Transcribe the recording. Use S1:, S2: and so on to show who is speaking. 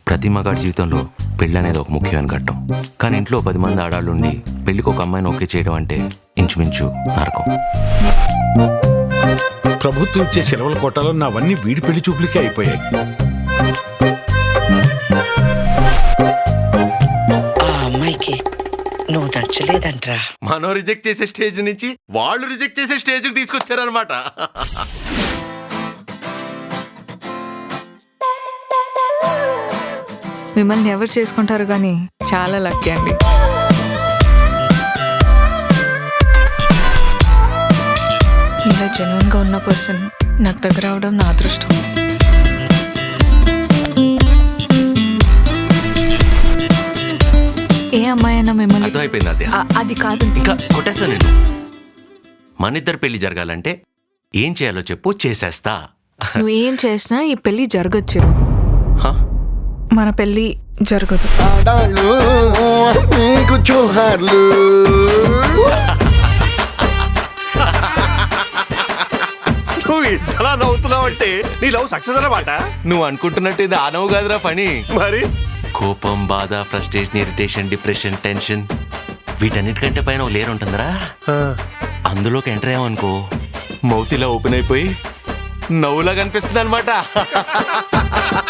S1: ప్రతి మగాడి జీవితంలో పెళ్ళి అనేది ఒక ముఖ్యమైన ఘట్టం కానీ ఇంట్లో పది మంది ఆడాళ్ళు ఉండి పెళ్లికి ఒక అమ్మాయిని ఓకే చేయడం అంటే ఇంచుమించు నరకం
S2: ప్రభుత్వం ఇచ్చే సెలవుల కోటాలో నావన్నీ వీడి పెళ్లి చూపులకే అయిపోయాయి
S3: ఆ అమ్మాయికి నువ్వు నచ్చలేదంట్రా
S1: మనం రిజెక్ట్ చేసే స్టేజ్ నుంచి వాళ్ళు రిజెక్ట్ చేసే స్టేజ్కి తీసుకొచ్చారనమాట
S4: మిమ్మల్ని ఎవరు చేసుకుంటారు కానీ చాలా లక్కీ అండి ఇలా జెన్యున్ గా ఉన్న పర్సన్ నాకు దగ్గర అవడం నా అదృష్టం ఏ అమ్మాయి అయినా మిమ్మల్ని
S1: అర్థమైపోయింది అదే
S4: ఆ, అది కాదు
S1: ఇంకా కొట్టేస్తా నేను మన ఇద్దరు పెళ్లి జరగాలంటే ఏం చేయాలో చెప్పు చేసేస్తా
S4: నువ్వు ఏం చేసినా ఈ పెళ్లి జరగచ్చు
S1: హ?
S4: మన పెళ్లి జరగదు
S5: ఆడాళ్ళు నీకు జోహార్లు
S1: నువ్వు ఇంతలా నవ్వుతున్నావంటే నీ లవ్ సక్సెస్ అన్నమాట నువ్వు అనుకుంటున్నట్టు ఇది ఆనవు కాదురా పని మరి కోపం బాధ ఫ్రస్ట్రేషన్ ఇరిటేషన్ డిప్రెషన్ టెన్షన్ వీటన్నిటికంటే పైన ఓ లేరు ఉంటుందిరా అందులోకి ఎంటర్ అయ్యామనుకో మౌత్ ఇలా ఓపెన్ అయిపోయి నవ్వులా కనిపిస్తుంది అనమాట